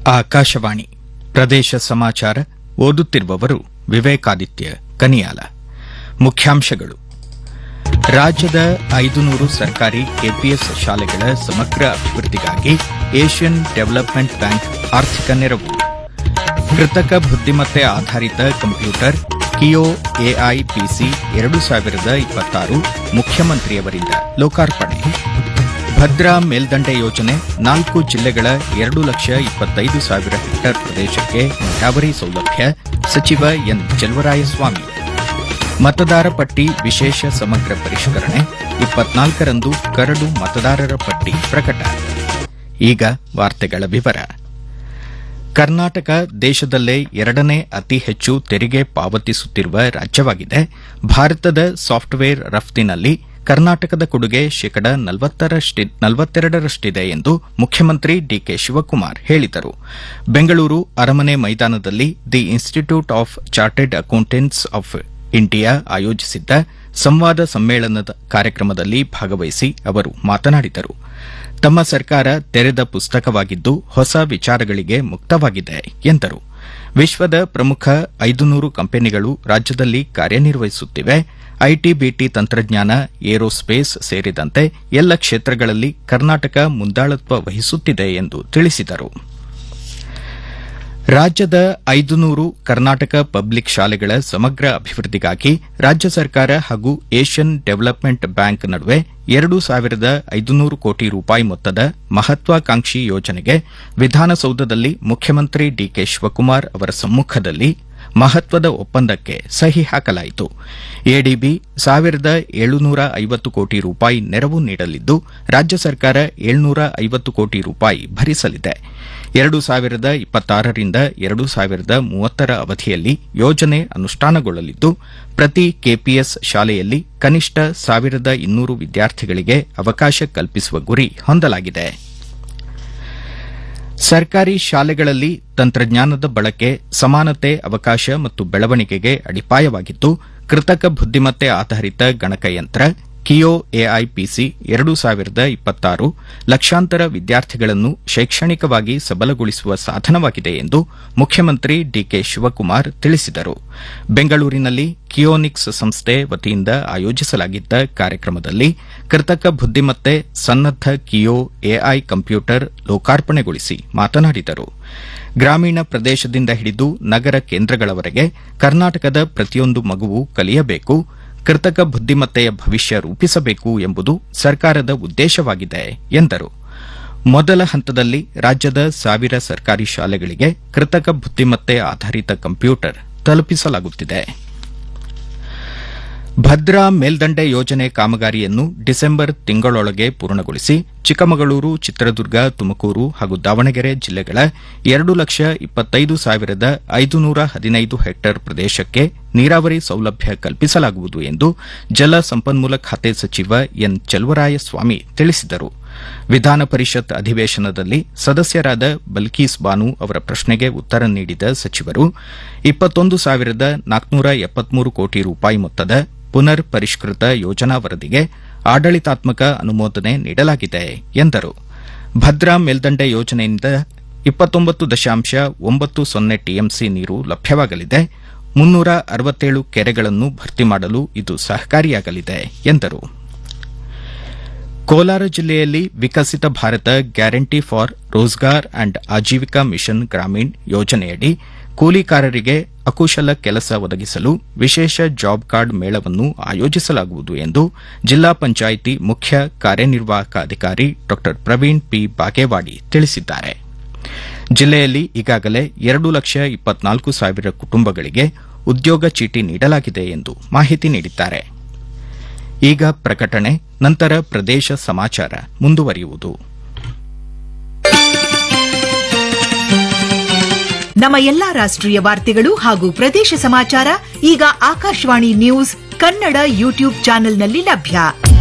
ಆಕಾಶವಾಣಿ ಪ್ರದೇಶ ಸಮಾಚಾರ ಓದುತ್ತಿರುವವರು ವಿವೇಕಾದಿತ್ಯ ಕನಿಯಾಲ ಮುಖ್ಯಾಂಶಗಳು ರಾಜ್ಯದ ಐದು ನೂರು ಸರ್ಕಾರಿ ಕೆಪಿಎಸ್ ಶಾಲೆಗಳ ಸಮಗ್ರ ಅಭಿವೃದ್ಧಿಗಾಗಿ ಏಷ್ಯನ್ ಡೆವಲಪ್ಮೆಂಟ್ ಬ್ಯಾಂಕ್ ಆರ್ಥಿಕ ನೆರವು ಕೃತಕ ಬುದ್ದಿಮತ್ತೆ ಆಧಾರಿತ ಕಂಪ್ಯೂಟರ್ ಕಿಯೋ ಎಐ ಪಿಸಿ ಎರಡು ಸಾವಿರದ ಇಪ್ಪತ್ತಾರು ಮುಖ್ಯಮಂತ್ರಿಯವರಿಂದ ಲೋಕಾರ್ಪಣೆ ಭದ್ರಾ ಮೇಲ್ದಂಡೆ ಯೋಜನೆ ನಾಲ್ಕು ಜಿಲ್ಲೆಗಳ ಎರಡು ಲಕ್ಷ ಇಪ್ಪತ್ತೈದು ಸಾವಿರ ಹೆಕ್ಟೇರ್ ಪ್ರದೇಶಕ್ಕೆ ನೀರಾವರಿ ಸೌಲಭ್ಯ ಸಚಿವ ಎನ್ ಚೆಲುವರಾಯಸ್ವಾಮಿ ಮತದಾರ ಪಟ್ಟಿ ವಿಶೇಷ ಸಮಗ್ರ ಪರಿಷ್ಕರಣೆ ಇಪ್ಪತ್ನಾಲ್ಕರಂದು ಕರಡು ಮತದಾರರ ಪಟ್ಟಿ ಪ್ರಕಟ ಈಗ ವಾರ್ತೆಗಳ ವಿವರ ಕರ್ನಾಟಕ ದೇಶದಲ್ಲೇ ಎರಡನೇ ಅತಿ ಹೆಚ್ಚು ತೆರಿಗೆ ಪಾವತಿಸುತ್ತಿರುವ ರಾಜ್ಯವಾಗಿದೆ ಭಾರತದ ಸಾಫ್ಟ್ವೇರ್ ರಫ್ತಿನಲ್ಲಿ ಕರ್ನಾಟಕದ ಕೊಡುಗೆ ಶೇಕಡ ನಲವತ್ತೆರಡರಷ್ಟಿದೆ ಎಂದು ಮುಖ್ಯಮಂತ್ರಿ ಡಿಕೆ ಶಿವಕುಮಾರ್ ಹೇಳಿದರು ಬೆಂಗಳೂರು ಅರಮನೆ ಮೈದಾನದಲ್ಲಿ the institute of chartered accountants of India ಆಯೋಜಿಸಿದ್ದ ಸಂವಾದ ಸಮ್ಮೇಳನದ ಕಾರ್ಯಕ್ರಮದಲ್ಲಿ ಭಾಗವಹಿಸಿ ಅವರು ಮಾತನಾಡಿದರು ತಮ್ಮ ಸರ್ಕಾರ ತೆರೆದ ಪುಸ್ತಕವಾಗಿದ್ದು ಹೊಸ ವಿಚಾರಗಳಿಗೆ ಮುಕ್ತವಾಗಿದೆ ಎಂದರು ವಿಶ್ವದ ಪ್ರಮುಖ ಐದು ನೂರು ಕಂಪನಿಗಳು ರಾಜ್ಯದಲ್ಲಿ ಕಾರ್ಯನಿರ್ವಹಿಸುತ್ತಿವೆ ಐಟಿ ಬಿಟಿ ತಂತ್ರಜ್ಞಾನ ಏರೋಸ್ಪೇಸ್ ಸೇರಿದಂತೆ ಎಲ್ಲ ಕ್ಷೇತ್ರಗಳಲ್ಲಿ ಕರ್ನಾಟಕ ಮುಂದಾಳತ್ವ ವಹಿಸುತ್ತಿದೆ ಎಂದು ತಿಳಿಸಿದರು ರಾಜ್ಯದ ಐದು ನೂರು ಕರ್ನಾಟಕ ಪಬ್ಲಿಕ್ ಶಾಲೆಗಳ ಸಮಗ್ರ ಅಭಿವೃದ್ಧಿಗಾಗಿ ರಾಜ್ಯ ಸರ್ಕಾರ ಹಾಗೂ ಏಷ್ಯನ್ ಡೆವಲಪ್ಮೆಂಟ್ ಬ್ಯಾಂಕ್ ನಡುವೆ ಎರಡು ಸಾವಿರದ ಐದುನೂರು ಕೋಟಿ ರೂಪಾಯಿ ಮೊತ್ತದ ಮಹತ್ವಾಕಾಂಕ್ಷಿ ಯೋಜನೆಗೆ ವಿಧಾನಸೌಧದಲ್ಲಿ ಮುಖ್ಯಮಂತ್ರಿ ಡಿಕೆ ಶಿವಕುಮಾರ್ ಅವರ ಸಮ್ಮುಖದಲ್ಲಿ ಮಹತ್ವದ ಒಪ್ಪಂದಕ್ಕೆ ಸಹಿ ಹಾಕಲಾಯಿತು ಎಡಿಬಿ ಸಾವಿರದ ಏಳುನೂರ ಐವತ್ತು ಕೋಟಿ ರೂಪಾಯಿ ನೆರವು ನೀಡಲಿದ್ದು ರಾಜ್ಯ ಸರ್ಕಾರ ಏಳ್ನೂರ ಐವತ್ತು ಕೋಟಿ ರೂಪಾಯಿ ಭರಿಸಲಿದೆ ಎರಡು ಸಾವಿರದ ಇಪ್ಪತ್ತಾರರಿಂದ ಎರಡು ಸಾವಿರದ ಮೂವತ್ತರ ಅವಧಿಯಲ್ಲಿ ಯೋಜನೆ ಅನುಷ್ಠಾನಗೊಳ್ಳಲಿದ್ದು ಪ್ರತಿ ಕೆಪಿಎಸ್ ಶಾಲೆಯಲ್ಲಿ ಕನಿಷ್ಠ ಸಾವಿರದ ಇನ್ನೂರು ವಿದ್ಯಾರ್ಥಿಗಳಿಗೆ ಅವಕಾಶ ಕಲ್ಪಿಸುವ ಗುರಿ ಹೊಂದಲಾಗಿದೆ ಸರ್ಕಾರಿ ಶಾಲೆಗಳಲ್ಲಿ ತಂತ್ರಜ್ಞಾನದ ಬಳಕೆ ಸಮಾನತೆ ಅವಕಾಶ ಮತ್ತು ಬೆಳವಣಿಗೆಗೆ ಅಡಿಪಾಯವಾಗಿದ್ದು ಕೃತಕ ಬುದ್ದಿಮತ್ತೆ ಆಧಾರಿತ ಗಣಕಯಂತ್ರ ಕಿಯೋ ಎಐಪಿಸಿ ಎರಡು ಸಾವಿರದ ಇಪ್ಪತ್ತಾರು ಲಕ್ಷಾಂತರ ವಿದ್ಯಾರ್ಥಿಗಳನ್ನು ಶೈಕ್ಷಣಿಕವಾಗಿ ಸಬಲಗೊಳಿಸುವ ಸಾಧನವಾಗಿದೆ ಎಂದು ಮುಖ್ಯಮಂತ್ರಿ ಡಿಕೆ ಶಿವಕುಮಾರ್ ತಿಳಿಸಿದರು ಬೆಂಗಳೂರಿನಲ್ಲಿ ಕಿಯೋನಿಕ್ಸ್ ಸಂಸ್ಥೆ ವತಿಯಿಂದ ಆಯೋಜಿಸಲಾಗಿದ್ದ ಕಾರ್ಯಕ್ರಮದಲ್ಲಿ ಕೃತಕ ಬುದ್ದಿಮತ್ತೆ ಸನ್ನದ್ದ ಕಿಯೋ ಎಐ ಕಂಪ್ಯೂಟರ್ ಲೋಕಾರ್ಪಣೆಗೊಳಿಸಿ ಮಾತನಾಡಿದರು ಗ್ರಾಮೀಣ ಪ್ರದೇಶದಿಂದ ಹಿಡಿದು ನಗರ ಕೇಂದ್ರಗಳವರೆಗೆ ಕರ್ನಾಟಕದ ಪ್ರತಿಯೊಂದು ಮಗುವು ಕಲಿಯಬೇಕು ಕೃತಕ ಬುದ್ದಿಮತ್ತೆಯ ಭವಿಷ್ಯ ರೂಪಿಸಬೇಕು ಎಂಬುದು ಸರ್ಕಾರದ ಉದ್ದೇಶವಾಗಿದೆ ಎಂದರು ಮೊದಲ ಹಂತದಲ್ಲಿ ರಾಜ್ಯದ ಸಾವಿರ ಸರ್ಕಾರಿ ಶಾಲೆಗಳಿಗೆ ಕೃತಕ ಬುದ್ದಿಮತ್ತೆ ಆಧಾರಿತ ಕಂಪ್ಯೂಟರ್ ತಲುಪಿಸಲಾಗುತ್ತಿದೆ ಭದ್ರಾ ಮೇಲ್ದಂಡೆ ಯೋಜನೆ ಕಾಮಗಾರಿಯನ್ನು ಡಿಸೆಂಬರ್ ತಿಂಗಳೊಳಗೆ ಪೂರ್ಣಗೊಳಿಸಿ ಚಿಕ್ಕಮಗಳೂರು ಚಿತ್ರದುರ್ಗ ತುಮಕೂರು ಹಾಗೂ ದಾವಣಗೆರೆ ಜಿಲ್ಲೆಗಳ ಎರಡು ಲಕ್ಷ ಇಪ್ಪತ್ತೈದು ಸಾವಿರದ ಐದುನೂರ ಹದಿನೈದು ಹೆಕ್ಟೇರ್ ಪ್ರದೇಶಕ್ಕೆ ನೀರಾವರಿ ಸೌಲಭ್ಯ ಕಲ್ಪಿಸಲಾಗುವುದು ಎಂದು ಜಲ ಸಂಪನ್ಮೂಲ ಖಾತೆ ಸಚಿವ ಎನ್ ಚೆಲುವರಾಯಸ್ವಾಮಿ ತಿಳಿಸಿದರು ವಿಧಾನ ಪರಿಷತ್ ಅಧಿವೇಶನದಲ್ಲಿ ಸದಸ್ಯರಾದ ಬಲ್ಕೀಸ್ ಬಾನು ಅವರ ಪ್ರಶ್ನೆಗೆ ಉತ್ತರ ನೀಡಿದ ಸಚಿವರು ಇಪ್ಪತ್ತೊಂದು ಸಾವಿರದ ನಾಲ್ಕುನೂರ ಎಪ್ಪತ್ಮೂರು ಕೋಟಿ ರೂಪಾಯಿ ಮೊತ್ತದ ಪುನರ್ ಪರಿಷ್ಕೃತ ಯೋಜನಾ ವರದಿಗೆ ಆಡಳಿತಾತ್ಮಕ ಅನುಮೋದನೆ ನೀಡಲಾಗಿದೆ ಎಂದರು ಭದ್ರಾ ಮೇಲ್ದಂಡೆ ಯೋಜನೆಯಿಂದ ಇಪ್ಪತ್ತೊಂಬತ್ತು ದಶಾಂಶ ಒಂಬತ್ತು ಸೊನ್ನೆ ಟಿಎಂಸಿ ನೀರು ಲಭ್ಯವಾಗಲಿದೆ ಮುನ್ನೂರ ಅರವತ್ತೇಳು ಕೆರೆಗಳನ್ನು ಭರ್ತಿ ಮಾಡಲು ಇದು ಸಹಕಾರಿಯಾಗಲಿದೆ ಎಂದರು ಕೋಲಾರ ಜಿಲ್ಲೆಯಲ್ಲಿ Viksit Bharat guarantee for Rozgar and Ajeevika mission Gramin ಯೋಜನೆಯಡಿ ಕೂಲಿಕಾರರಿಗೆ ಅಕುಶಲ ಕೆಲಸ ಒದಗಿಸಲು ವಿಶೇಷ ಜಾಬ್ ಕಾರ್ಡ್ ಮೇಳವನ್ನು ಆಯೋಜಿಸಲಾಗುವುದು ಎಂದು ಜಿಲ್ಲಾ ಪಂಚಾಯಿತಿ ಮುಖ್ಯ ಕಾರ್ಯನಿರ್ವಾಹಕ ಅಧಿಕಾರಿ ಡಾ ಪ್ರವೀಣ್ ಪಿ ಬಾಗೇವಾಡಿ ತಿಳಿಸಿದ್ದಾರೆ ಜಿಲ್ಲೆಯಲ್ಲಿ ಈಗಾಗಲೇ ಎರಡು ಲಕ್ಷ ಇಪ್ಪತ್ನಾಲ್ಕು ಸಾವಿರ ಕುಟುಂಬಗಳಿಗೆ ಉದ್ಯೋಗ ಚೀಟಿ ನೀಡಲಾಗಿದೆ ಎಂದು ಮಾಹಿತಿ ನೀಡಿದ್ದಾರೆ ಈಗ ಪ್ರಕಟಣೆ ನಂತರ ಪ್ರದೇಶ ಸಮಾಚಾರ ಮುಂದುವರಿಯುವುದು ನಮ್ಮ ಎಲ್ಲಾ ರಾಷ್ಟ್ರೀಯ ವಾರ್ತೆಗಳು ಹಾಗೂ ಪ್ರದೇಶ ಸಮಾಚಾರ ಈಗ ಆಕಾಶವಾಣಿ ನ್ಯೂಸ್ ಕನ್ನಡ ಯೂಟ್ಯೂಬ್ ಚಾನೆಲ್ನಲ್ಲಿ ಲಭ್ಯ